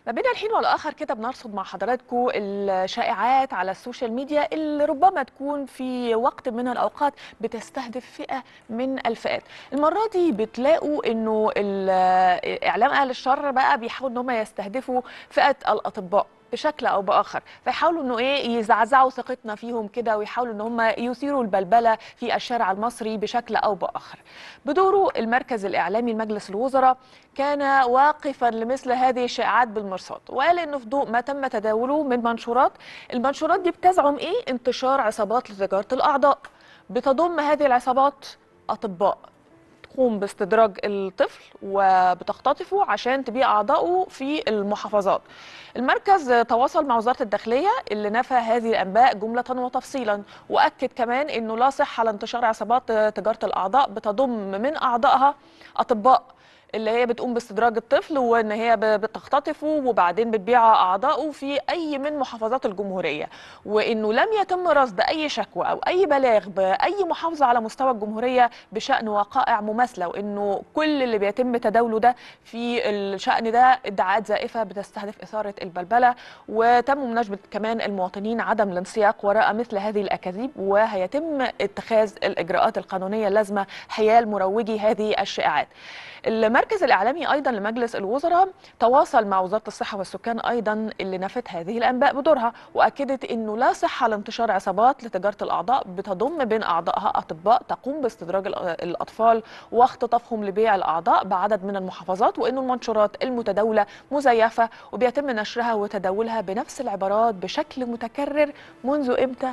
ما بين الحين والآخر كده بنرصد مع حضراتكم الشائعات على السوشيال ميديا اللي ربما تكون في وقت من الأوقات بتستهدف فئة من الفئات المرة دي بتلاقوا إنه ال- إعلام أهل الشر بقى بيحاولوا إن هم يستهدفوا فئة الأطباء بشكل او باخر فيحاولوا انه ايه يزعزعوا ثقتنا فيهم كده ويحاولوا ان هم يثيروا البلبله في الشارع المصري بشكل او باخر بدوره المركز الاعلامي لمجلس الوزراء كان واقفا لمثل هذه الشائعات بالمرصاد وقال انه في ضوء ما تم تداوله من منشورات المنشورات دي بتزعم ايه انتشار عصابات لتجاره الاعضاء بتضم هذه العصابات اطباء تقوم باستدراج الطفل وبتختطفه عشان تبيع اعضائه في المحافظات. المركز تواصل مع وزاره الداخليه اللي نفى هذه الانباء جمله وتفصيلا واكد كمان انه لا صحه لانتشار عصابات تجاره الاعضاء بتضم من اعضائها اطباء اللي هي بتقوم باستدراج الطفل وان هي ب- بتختطفه وبعدين بتبيع اعضائه في اي من محافظات الجمهوريه وانه لم يتم رصد اي شكوى او اي بلاغ باي محافظه على مستوى الجمهوريه بشان وقائع مماثله وانه كل اللي بيتم تداوله ده في الشان ده ادعاءات زائفه بتستهدف اثاره البلبله وتم مناشده كمان المواطنين عدم الانسياق وراء مثل هذه الاكاذيب وهيتم اتخاذ الاجراءات القانونيه اللازمه حيال مروجي هذه الشائعات. المركز الاعلامي ايضا لمجلس الوزراء تواصل مع وزاره الصحه والسكان ايضا اللي نفت هذه الانباء بدورها واكدت انه لا صحه لانتشار عصابات لتجاره الاعضاء بتضم بين اعضائها اطباء تقوم باستدراج الأ- الاطفال واختطافهم لبيع الاعضاء بعدد من المحافظات وانه المنشورات المتداوله مزيفه وبيتم نشرها وتداولها بنفس العبارات بشكل متكرر منذ امتى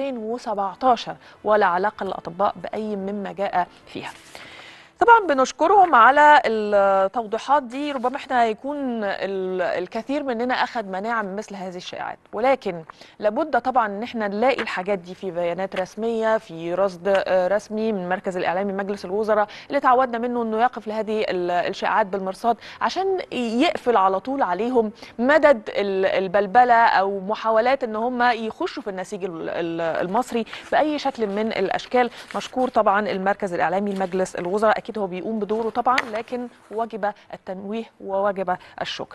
2017 ولا علاقه للاطباء باي مما جاء فيها طبعا بنشكرهم على التوضيحات دي ربما احنا هيكون ال- الكثير مننا اخذ مناعه من مثل هذه الشائعات ولكن لابد طبعا ان احنا نلاقي الحاجات دي في بيانات رسميه في رصد آه، رسمي من المركز الاعلامي مجلس الوزراء اللي تعودنا منه انه يقف لهذه ال- الشائعات بالمرصاد عشان يقفل على طول عليهم مدد ال- البلبله او محاولات ان هم يخشوا في النسيج ال- ال- المصري باي شكل من الاشكال مشكور طبعا المركز الاعلامي لمجلس الوزراء اكيد هو بيقوم بدوره طبعا لكن وجب التنويه ووجب الشكر